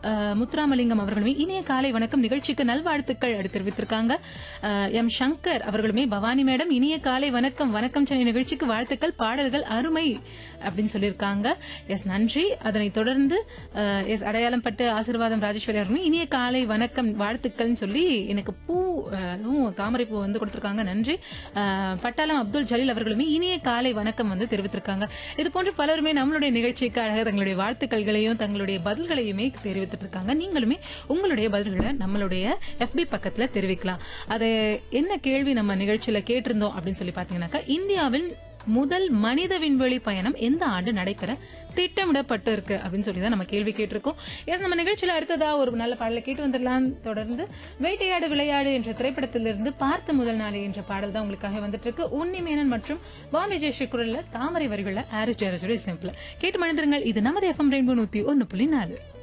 அஹ், முத்துராமலிங்கம் அவர்களுமே இனிய காலை வணக்கம் நிகழ்ச்சிக்கு நல்வாழ்த்துக்கள் அப்படி தெரிவித்திருக்காங்க அஹ், எம் சங்கர் அவர்களுமே பவானி மேடம் இனிய காலை வணக்கம் வணக்கம் சென்னை நிகழ்ச்சிக்கு வாழ்த்துக்கள் பாடல்கள் அருமை அப்படின்னு சொல்லியிருக்காங்க எஸ் நன்றி அதனைத் தொடர்ந்து அஹ், எஸ் அடையாளம் பட்டு ஆசீர்வாதம் ராஜேஸ்வரி அவர்களும் இனிய காலை வணக்கம் வாழ்த்துக்கள்னு சொல்லி எனக்கு பூ அஹ், அதுவும் தாமரை பூ வந்து கொடுத்திருக்காங்க நன்றி அஹ், பட்டாளம் அப்துல் ஜலீல் அவர்களுமே இனிய காலை வணக்கம் வந்து தெரிவித்திருக்காங்க இது போன்று பலருமே நம்மளுடைய நிகழ்ச்சிக்கு அழகாக தங்களுடைய வாழ்த்துக்கள்களையும் தங்களுடைய பதில்களையுமே தெரிவித்துட்டு இருக்காங்க நீங்களுமே உங்களுடைய பதில்களை நம்மளுடைய FB பக்கத்துல தெரிவிக்கலாம் அது என்ன கேள்வி நம்ம நிகழ்ச்சியில கேட்டிருந்தோம் அப்படின்னு சொல்லி பாத்தீங்கன்னாக்கா இந்தியாவில் முதல் மனித விண்வெளி பயணம் எந்த ஆண்டு நடைபெற திட்டமிடப்பட்டு இருக்கு அப்படின்னு சொல்லி தான் நம்ம கேள்வி கேட்டிருக்கோம் எஸ் நம்ம நிகழ்ச்சியில அடுத்ததா ஒரு நல்ல பாடலை கேட்டு வந்துடலாம் தொடர்ந்து வேட்டையாடு விளையாடு என்ற திரைப்படத்திலிருந்து பார்த்த முதல் நாளே என்ற பாடல் தான் உங்களுக்காக வந்துட்டு இருக்கு உன்னி மேனன் மற்றும் பாம்பே ஜெயஸ்ரீ குரல்ல தாமரை வரிகள்ல ஆரிஸ் ஜெயராஜோட சிம்பிள் கேட்டு மணிந்திருங்கள் இது நமது எஃப்எம் ரெயின்போ நூத்தி ஒன்னு புள்ளி நாலு